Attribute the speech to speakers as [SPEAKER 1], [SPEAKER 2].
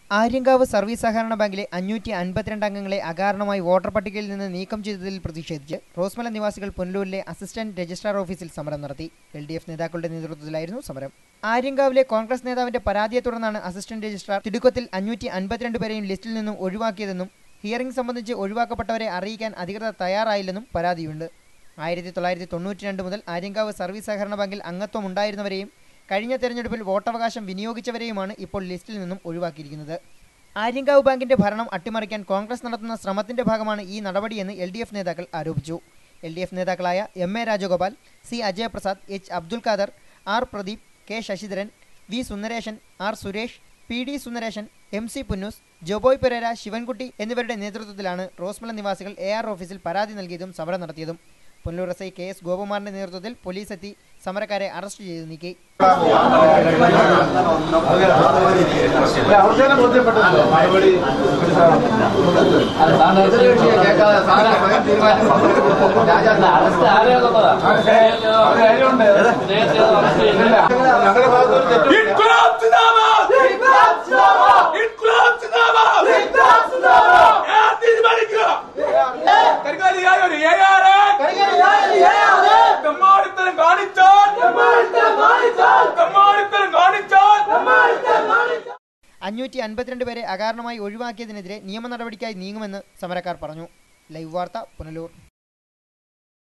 [SPEAKER 1] Aryankavu service സഹകരണ ബാങ്കിലെ അഞ്ഞൂറ്റി അൻപത്തിരണ്ട് അംഗങ്ങളെ അകാരണമായി വോട്ടർ പട്ടികയിൽ നിന്ന് നീക്കം ചെയ്തതിൽ പ്രതിഷേധിച്ച് റോസ്മല നിവാസികൾ പുനലൂരിലെ അസിസ്റ്റന്റ് രജിസ്ട്രാർ ഓഫീസിൽ സമരം നടത്തി എൽ ഡി എഫ് നേതാക്കളുടെ നേതൃത്വത്തിലായിരുന്നു സമരം ആര്യങ്കാവിലെ കോൺഗ്രസ് നേതാവിന്റെ പരാതിയെ തുടർന്നാണ് അസിസ്റ്റന്റ് രജിസ്ട്രാർ തിടുക്കത്തിൽ അഞ്ഞൂറ്റി അൻപത്തിരണ്ട് പേരെയും ലിസ്റ്റിൽ നിന്നും ഒഴിവാക്കിയതെന്നും ഹിയറിംഗ് സംബന്ധിച്ച് ഒഴിവാക്കപ്പെട്ടവരെ അറിയിക്കാൻ അധികൃതർ തയ്യാറായില്ലെന്നും പരാതിയുണ്ട് ആയിരത്തി തൊള്ളായിരത്തി തൊണ്ണൂറ്റി രണ്ട് മുതൽ ആര്യങ്കാവ് സർവീസ് സഹകരണ ബാങ്കിൽ അംഗത്വം ഉണ്ടായിരുന്നവരെയും കഴിഞ്ഞ തെരഞ്ഞെടുപ്പിൽ വോട്ടവകാശം വിനിയോഗിച്ചവരെയുമാണ് ഇപ്പോൾ ലിസ്റ്റിൽ നിന്നും ഒഴിവാക്കിയിരിക്കുന്നത് ആര്യങ്കാവ് ബാങ്കിന്റെ ഭരണം അട്ടിമറിക്കാൻ കോൺഗ്രസ് നടത്തുന്ന ശ്രമത്തിന്റെ ഭാഗമാണ് ഈ നടപടിയെന്ന് എൽ ഡി എഫ് നേതാക്കൾ ആരോപിച്ചു എൽ ഡി എഫ് നേതാക്കളായ M A Rajagopal C Ajayaprasad H Abdul Khader R Pradeep K Sasidharan V Sundaresan R Suresh P D Sundaresan M C Punnoose Joboy Perera Sivankutty എന്നിവരുടെ നേതൃത്വത്തിലാണ് റോസ്മല നിവാസികൾ എ ആർ ഓഫീസിൽ പരാതി നൽകിയതും സമരം നടത്തിയതും Punalur S I K S ഗോപകുമാറിന്റെ നേതൃത്വത്തിൽ പോലീസ് എത്തി സമരക്കാരെ അറസ്റ്റ് ചെയ്തു നീക്കി
[SPEAKER 2] അവസാനം ബോധ്യപ്പെട്ടല്ലോ മറുപടി കേൾക്കാതെ സാധനം സ്വയം തീരുമാനം ഞങ്ങളുടെ ഭാഗത്തൊരു തെറ്റും
[SPEAKER 3] İnkılap Zindabat! İnkılap Zindabat! İnkılap Zindabat! İnkılap Zindabat! Erdiz Malikya! കരികാലിയായ ഒരു ഏയാറ് തെമ്മാടിത്തരം കാണിച്ചാൽ തെമ്മാടിത്തരം കാണിച്ചാൽ
[SPEAKER 1] അഞ്ഞൂറ്റി അൻപത്തിരണ്ട് പേരെ അകാരണമായി ഒഴിവാക്കിയതിനെതിരെ നിയമ നടപടിക്കായി നീങ്ങുമെന്ന് സമരക്കാർ പറഞ്ഞു ലൈവ് വാർത്ത പുനലൂർ